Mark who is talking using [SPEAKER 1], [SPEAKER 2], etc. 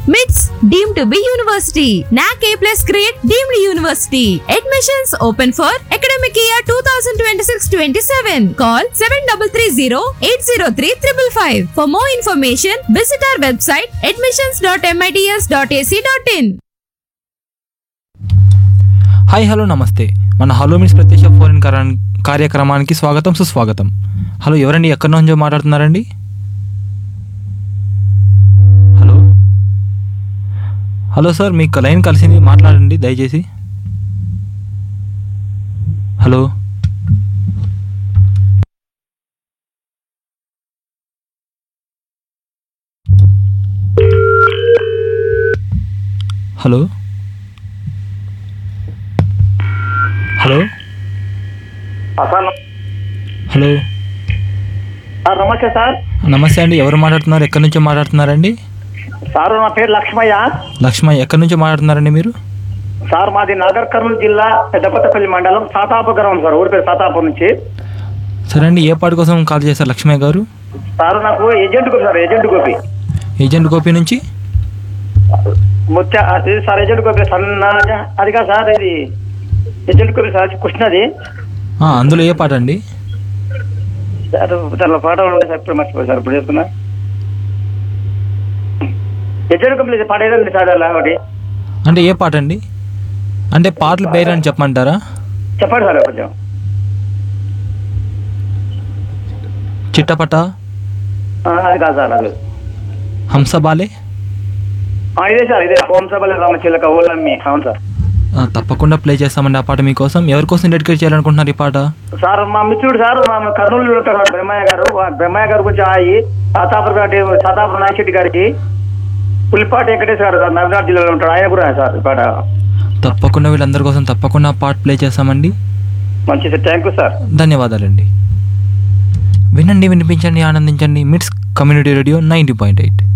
[SPEAKER 1] MITS deemed to be university. NAC A plus grade deemed university. Admissions open for academic year 2026-27. Call 7330-803-555. For more information, visit our website admissions.mits.ac.in.
[SPEAKER 2] Hi hello నమస్తే మన hello miss ప్రత్యక్ష phone కార్యక్రమానికి స్వాగతం సుస్వాగతం hello ఎవరండి ఎక్కడి నుంచో మాట్లాడుతున్నారండి హలో హలో సార్ మీకు లైన్ కలిసింది మాట్లాడండి దయచేసి hello hello hello
[SPEAKER 3] sir
[SPEAKER 2] hello
[SPEAKER 3] sir నమస్తే సార్
[SPEAKER 2] నమస్తే అండి ఎవరు మాట్లాడుతున్నారు ఎక్కడి నుంచో మాట్లాడుతున్నారండి
[SPEAKER 3] సార్ నా పేరు లక్ష్మయ్య
[SPEAKER 2] లక్ష్మయ్య ఎక్కడి నుంచో మాట్లాడుతున్నారండి మీరు
[SPEAKER 3] సార్ మాది నాగర్ కర్నూలు జిల్లా పెద్దపత్తపల్లి మండలం సాతాప గ్రామం సార్ ఊరి పేరు సాతాప నుంచి
[SPEAKER 2] సరే అండి ఏ పాట కోసం కాల్ చేశారు లక్ష్మయ్య గారు
[SPEAKER 3] సార్ నాకు agent Gopi sir agent Gopi
[SPEAKER 2] agent Gopi నుంచి
[SPEAKER 3] ముత్య అది సార్ ఏజెంట్ గోపి సన్న అది కాదు సార్ ఇది ఏజెంట్ గోపి సార్ క్వశ్చన్ అది
[SPEAKER 2] ఆ, అందులో ఏ పాట అండి
[SPEAKER 3] సార్ దానిలో పాట ఉండే సార్ ఇప్పుడు మర్చిపోయి సార్ ఇప్పుడు చెప్తున్నా ఏజెంట్ గోపి పాట ఏదండి సార్ అలా ఒకటి
[SPEAKER 2] అంటే ఏ పాట అండి అంటే పాటల పేరు అని చెప్పమంటారా
[SPEAKER 3] చెప్పండి సార్ కొంచెం
[SPEAKER 2] చిట్టపట
[SPEAKER 3] ఆ, అది కాదు సార్ అది
[SPEAKER 2] హంసబాలే
[SPEAKER 3] ఆ, ఇదే సార్ ఇదే హోంసభల రామచిల్లక ఓలమ్మి అవును సార్
[SPEAKER 2] ఆ, తప్పకుండా ప్లే చేస్తామండి ఆ పాట మీకోసం ఎవరి కోసం డెడికేట్ చేయాలనుకుంటున్నారు ఈ పాట
[SPEAKER 3] సార్ మా మిత్రుడు సార్ మా కర్నూలు ఉంటారు సార్ బ్రహ్మయ్య గారు వా- బ్రహ్మయ్య గారు కొంచెం ఆయి సాతాపురం గారి సాతాపురం నాయశెట్టి గారికి పులిపాటి వెంకటేశ్వర గారు సార్ నవీనాథ్ జిల్లాలో ఉంటాడు ఆయన కూడా సార్ ఈ పాట
[SPEAKER 2] తప్పకుండా వీళ్ళందరి కోసం తప్పకుండా ఆ పాట ప్లే చేస్తామండి
[SPEAKER 3] మంచి సార్ థ్యాంక్ యూ సార్
[SPEAKER 2] ధన్యవాదాలండి వినండి వినిపించండి ఆనందించండి MITS community radio ninety point eight